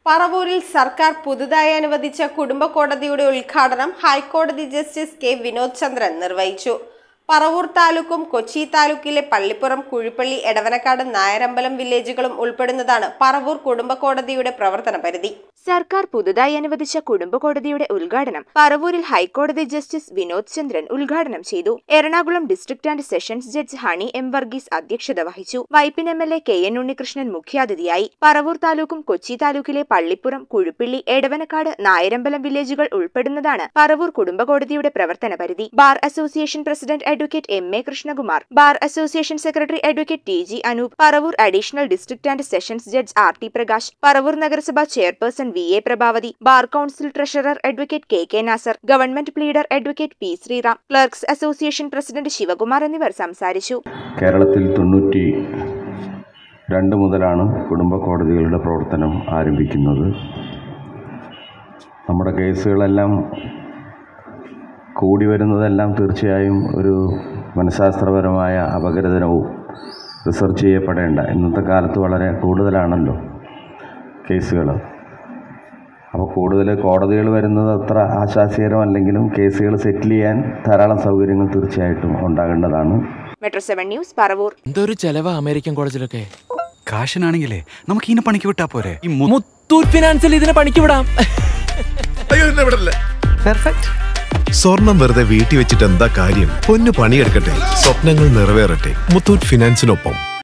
പറവൂരിൽ സർക്കാർ പുതുതായി അനുവദിച്ച കുടുംബ കോടതിയുടെ ഉദ്ഘാടനം ഹൈക്കോടതി ജസ്റ്റിസ് കെ വിനോദ് ചന്ദ്രൻ നിർവഹിച്ചു പറവൂർ താലൂക്കും കൊച്ചി താലൂക്കിലെ പള്ളിപ്പുറം കുഴിപ്പള്ളി എടവനക്കാട് നായരമ്പലം വില്ലേജുകളും ഉൾപ്പെടുന്നതാണ് പറവൂർ കുടുംബ കോടതിയുടെ പ്രവർത്തന പരിധി സർക്കാർ പുതുതായി അനുവദിച്ച കുടുംബ കോടതിയുടെ ഉദ്ഘാടനം പറവൂരിൽ ഹൈക്കോടതി ജസ്റ്റിസ് വിനോദ് ചന്ദ്രൻ ഉദ്ഘാടനം ചെയ്തു Ernakulam district and sessions judge Honey M Varghese അധ്യക്ഷത വഹിച്ചു Vypin M L A K N Unnikrishnan മുഖ്യാതിഥിയായി പറവൂർ താലൂക്കും കൊച്ചി താലൂക്കിലെ പള്ളിപ്പുറം കുഴുപ്പിള്ളി എടവനക്കാട് നായരമ്പലം വില്ലേജുകൾ ഉൾപ്പെടുന്നതാണ് പറവൂർ കുടുംബ കോടതിയുടെ പ്രവർത്തന പരിധി bar association president advocate M A Krishnakumar bar association secretary advocate T G Anoop Paravur additional district and sessions judge R T Prakash Paravur നഗരസഭ chairperson V A Prabhavathi bar council treasurer advocate K K Nasar government pleader advocate P Sreeram clerks association president Sivakumar എന്നിവർ സംസാരിച്ചു കേരളത്തിൽ തൊണ്ണൂറ്റി രണ്ട് മുതലാണ് കുടുംബ കോടതികളുടെ പ്രവർത്തനം ആരംഭിക്കുന്നത് നമ്മുടെ കേസുകളെല്ലാം കൂടി വരുന്നതെല്ലാം തീർച്ചയായും ഒരു മനഃശാസ്ത്രപരമായ അപഗ്രഥനവും റിസർച്ച് ചെയ്യപ്പെടേണ്ട ഇന്നത്തെ കാലത്ത് വളരെ കൂടുതലാണല്ലോ കേസുകൾ അപ്പോൾ കൂടുതൽ കോടതികൾ വരുന്നത് അത്ര ആശാസ്യകരമല്ലെങ്കിലും കേസുകൾ സെറ്റിൽ ചെയ്യാൻ ധാരാളം സൗകര്യങ്ങൾ തീർച്ചയായിട്ടും ഉണ്ടാകേണ്ടതാണ് മെട്രോ സെവൻ ന്യൂസ് പറവൂർ എന്തൊരു ചെലവാ അമേരിക്കൻ കോളേജിലൊക്കെ കാശിനാണെങ്കിലേ നമുക്ക് ഇതിനെ പണിക്ക് വിട്ടാ പോരെ ഈ മു- മുത്തൂറ്റ് ഫിനാൻസിൽ ഇതിനെ പണിക്ക് വിടാം സ്വർണം വെറുതെ വീട്ടി വെച്ചിട്ട് എന്താ കാര്യം പൊന്നു പണിയെടുക്കട്ടെ സ്വപ്നങ്ങൾ നിറവേറട്ടെ മുത്തൂറ്റ് ഫിനാൻസിനൊപ്പം